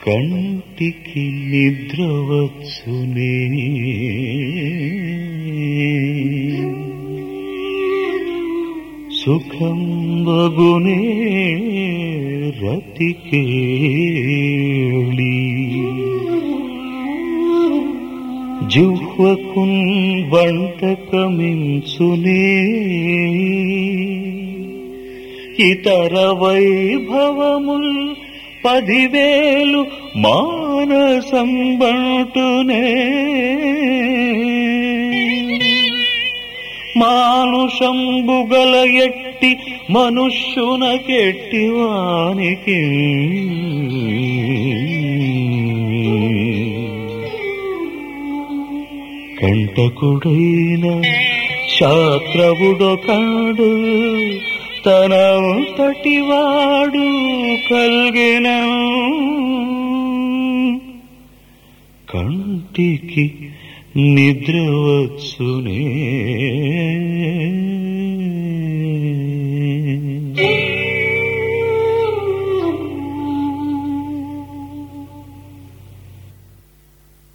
కంటికి నిద్ర వచ్చునే సుఖం బగునే రతికేళి జిహ్వకున్ వంటకమించునే ఇతర వైభవముల్ పదివేలు మానసంబంటునే మానుషంబుగల ఎట్టి మనుష్యునకెట్టి వానికి కంటకుడైన శాస్త్రవుడొకాడు తనంతటివాడు కల్గిన కంటికి నిద్ర వచ్చునే